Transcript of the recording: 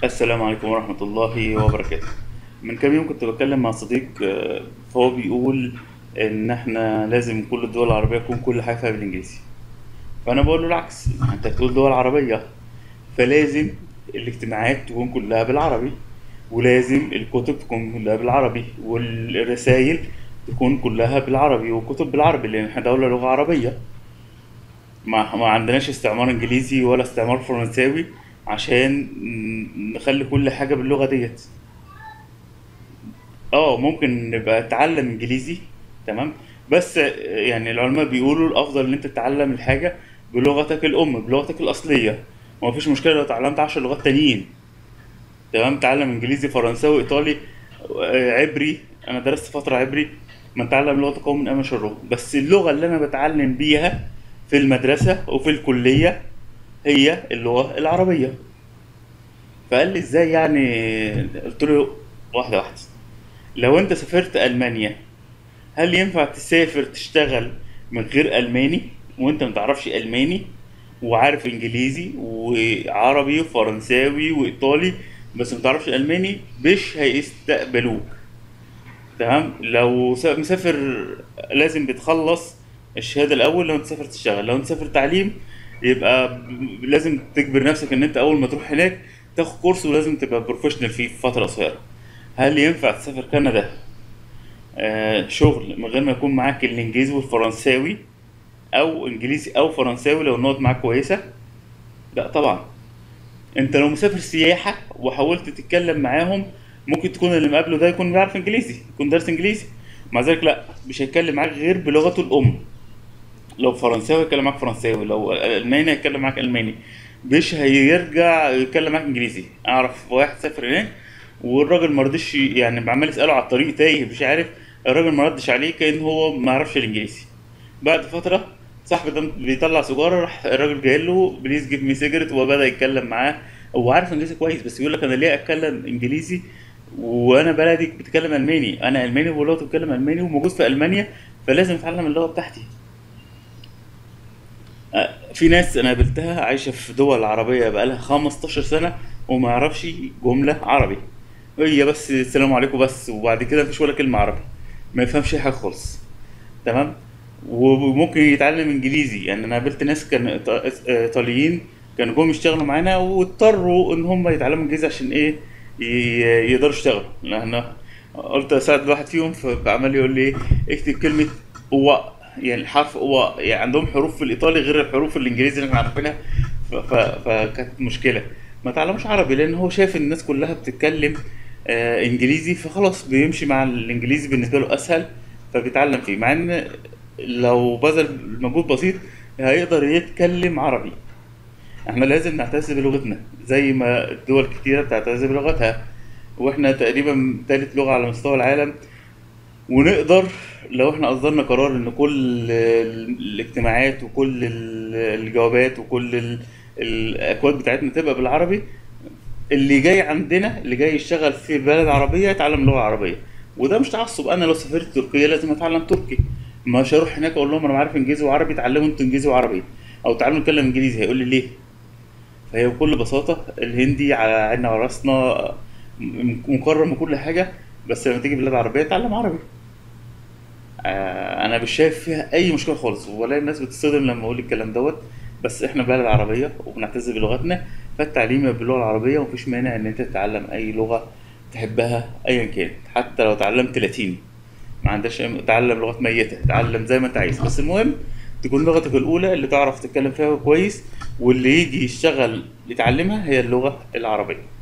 السلام عليكم ورحمة الله وبركاته من كام يوم كنت بتكلم مع صديق آه، فهو بيقول إن إحنا لازم كل الدول العربية تكون كل حاجة فيها بالإنجليزي فأنا بقول له العكس أنت بتقول دول عربية فلازم الاجتماعات تكون كلها بالعربي ولازم الكتب تكون كلها بالعربي والرسائل تكون كلها بالعربي والكتب بالعربي لأن إحنا دولة لغة عربية ما ما عندناش استعمار انجليزي ولا استعمار فرنساوي عشان ن- نخلي كل حاجة باللغة ديت اه ممكن نبقى نتعلم انجليزي تمام بس آه، يعني العلماء بيقولوا الافضل ان انت تتعلم الحاجة بلغتك الام بلغتك الاصلية ما فيش مشكلة لو اتعلمت عشر لغات تانيين تمام تعلم انجليزي فرنساوي ايطالي آه، عبري انا درست فترة عبري من تعلم لغة قوم من امن شره بس اللغة اللي انا بتعلم بيها في المدرسة وفي الكلية هي اللغة العربية فقال لي ازاي يعني قلت له واحدة واحدة لو انت سافرت المانيا هل ينفع تسافر تشتغل من غير الماني وانت متعرفش الماني وعارف انجليزي وعربي وفرنساوي وايطالي بس متعرفش الماني مش هيستقبلوك تمام لو س- مسافر لازم بتخلص الشهادة الأول لو انت مسافر تشتغل لو انت مسافر تعليم يبقى ب- لازم تجبر نفسك ان انت أول ما تروح هناك تاخد كورس ولازم تبقى بروفيشنال فيه في فترة قصيرة هل ينفع تسافر كندا آه شغل من غير ما يكون معاك الإنجليزي والفرنساوي أو إنجليزي أو فرنساوي لو النقط معاك كويسة؟ لا طبعا انت لو مسافر سياحة وحاولت تتكلم معاهم ممكن تكون اللي مقابله ده يكون بيعرف انجليزي يكون دارس انجليزي مع ذلك لا مش هيتكلم معاك غير بلغته الام لو فرنساوي هيتكلم معاك فرنساوي لو الماني هيتكلم معاك الماني مش هيرجع يتكلم معاك انجليزي اعرف واحد سافر هناك والراجل ما رضيش يعني عمال يساله على الطريق تايه مش عارف الراجل ما ردش عليه كان هو ما يعرفش الانجليزي بعد فتره صاحبي ده بيطلع سيجاره راح الراجل جاي له بليز جيف مي سيجرت وبدا يتكلم معاه هو عارف انجليزي كويس بس يقول لك انا ليه اتكلم انجليزي وانا بلدي بتكلم الماني انا الماني وولادي بتكلم الماني وموجود في المانيا فلازم اتعلم اللغه بتاعتي آه، في ناس انا قابلتها عايشه في دول عربيه بقالها 15 سنه وما يعرفش جمله عربي هي بس السلام عليكم بس وبعد كده مفيش ولا كلمه عربي ما يفهمش اي حاجه خالص تمام وممكن يتعلم انجليزي يعني انا قابلت ناس كان إيط- ايطاليين كانوا جم يشتغلوا معانا واضطروا ان هم يتعلموا انجليزي عشان ايه ي- يقدروا يشتغلوا لان قلت اساعد الواحد فيهم فعمال يقول لي ايه اكتب كلمه هو يعني الحرف هو يعني عندهم حروف في الايطالي غير الحروف الانجليزي اللي احنا عارفينها ف- ف- فكانت مشكله ما تعلموش عربي لان هو شايف الناس كلها بتتكلم آه انجليزي فخلاص بيمشي مع الانجليزي بالنسبه له اسهل فبيتعلم فيه مع ان لو بذل مجهود بسيط هيقدر يتكلم عربي احنا لازم نعتز بلغتنا زي ما الدول كتيرة بتعتز بلغتها واحنا تقريبا تالت لغة على مستوى العالم ونقدر لو احنا اصدرنا قرار ان كل ال- الاجتماعات وكل ال- الجوابات وكل ال- الاكواد بتاعتنا تبقى بالعربي اللي جاي عندنا اللي جاي يشتغل في بلد عربية يتعلم لغة عربية وده مش تعصب انا لو سافرت تركيا لازم اتعلم تركي مش هروح هناك اقول لهم انا عارف انجليزي وعربي اتعلموا انتوا انجليزي وعربي او تعالوا نتكلم انجليزي هيقول لي ليه فهي بكل بساطة الهندي على عيننا وراسنا م- مكرم وكل حاجة بس لما تيجي بلاد عربية اتعلم عربي آه، انا مش شايف فيها اي مشكله خالص ولا الناس بتصدم لما اقول الكلام دوت بس احنا بلد عربيه وبنعتز بلغتنا فالتعليم يبقى باللغه العربيه ومفيش مانع ان انت تتعلم اي لغه تحبها ايا كانت حتى لو اتعلمت لاتيني ما عندكش أي- تعلم لغات ميته تعلم زي ما انت عايز بس المهم تكون لغتك الاولى اللي تعرف تتكلم فيها كويس واللي يجي يشتغل يتعلمها هي اللغه العربيه